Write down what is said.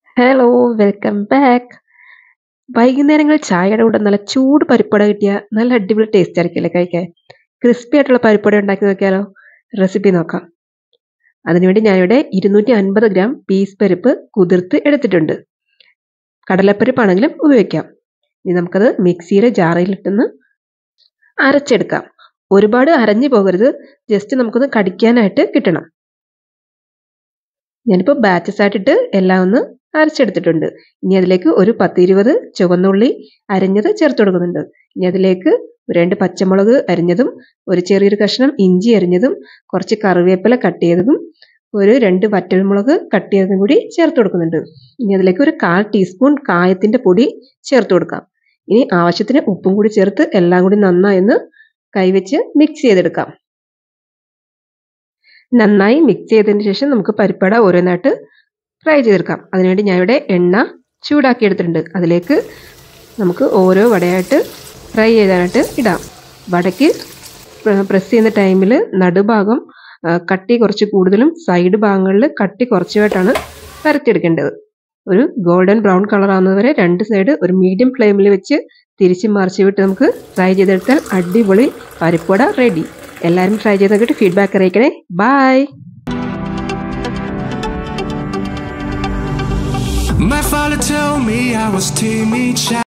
Hello welcome back വൈകുന്നേരങ്ങളിൽ ചായയുടെ കൂടെ നല്ല ചൂട് പരിപ്പുവട കിട്ടിയ നല്ല അടിപൊളി ടേസ്റ്റ് ആയിരിക്കില്ലേ കഴിക്കാൻ ക്രിസ്പി ആയിട്ടുള്ള പരിപ്പുവട ഉണ്ടാക്കി നോക്കിയാലോ റെസിപ്പി നോക്കാം അതിനുവേണ്ടി ഞാനിവിടെ ഇരുന്നൂറ്റി അൻപത് ഗ്രാം പീസ് പരിപ്പ് കുതിർത്ത് എടുത്തിട്ടുണ്ട് കടലപ്പരിപ്പാണെങ്കിലും ഉപയോഗിക്കാം ഇനി നമുക്കത് മിക്സിയുടെ ജാറിലിട്ടൊന്ന് അരച്ചെടുക്കാം ഒരുപാട് അരഞ്ഞു പോകരുത് ജസ്റ്റ് നമുക്കൊന്ന് കടിക്കാനായിട്ട് കിട്ടണം ഞാനിപ്പോൾ ബാച്ചസ് ആയിട്ടിട്ട് എല്ലാം ഒന്ന് അരച്ചെടുത്തിട്ടുണ്ട് ഇനി അതിലേക്ക് ഒരു പത്തിരുപത് ചുവന്നുള്ളി അരിഞ്ഞത് ചേർത്ത് കൊടുക്കുന്നുണ്ട് ഇനി അതിലേക്ക് രണ്ട് പച്ചമുളക് അരിഞ്ഞതും ഒരു ചെറിയൊരു കഷ്ണം ഇഞ്ചി അരിഞ്ഞതും കുറച്ച് കറിവേപ്പില കട്ട് ചെയ്തതും ഒരു രണ്ട് വറ്റൽമുളക് കട്ട് ചെയ്തതും കൂടി ചേർത്ത് കൊടുക്കുന്നുണ്ട് ഇനി അതിലേക്ക് ഒരു കാൽ ടീസ്പൂൺ കായത്തിൻ്റെ പൊടി ചേർത്ത് കൊടുക്കാം ഇനി ആവശ്യത്തിന് ഉപ്പും കൂടി ചേർത്ത് എല്ലാം കൂടി നന്നായി ഒന്ന് കൈവച്ച് മിക്സ് ചെയ്തെടുക്കാം നന്നായി മിക്സ് ചെയ്തതിന് ശേഷം നമുക്ക് പരിപ്പട ഓരോന്നായിട്ട് ഫ്രൈ ചെയ്തെടുക്കാം അതിനുവേണ്ടി ഞാനിവിടെ എണ്ണ ചൂടാക്കി എടുത്തിട്ടുണ്ട് അതിലേക്ക് നമുക്ക് ഓരോ വടയായിട്ട് ഫ്രൈ ചെയ്താനായിട്ട് ഇടാം വടയ്ക്ക് പ്രസ് ചെയ്യുന്ന ടൈമിൽ നടുഭാഗം കട്ടി കുറച്ച് കൂടുതലും സൈഡ് ഭാഗങ്ങളിൽ കട്ടി കുറച്ചുമായിട്ടാണ് പരത്തിയെടുക്കേണ്ടത് ഒരു ഗോൾഡൻ ബ്രൗൺ കളർ ആവുന്നതുവരെ രണ്ട് സൈഡ് ഒരു മീഡിയം ഫ്ലെയിമിൽ വെച്ച് തിരിച്ച് മറിച്ച് വിട്ട് നമുക്ക് ഫ്രൈ ചെയ്തെടുത്താൽ അടിപൊളി പരിപ്പുവട റെഡി എല്ലാവരും ട്രൈ ചെയ്ത് നോക്കിയിട്ട് ഫീഡ്ബാക്ക് അറിയിക്കണേ bye My father told me I was timid.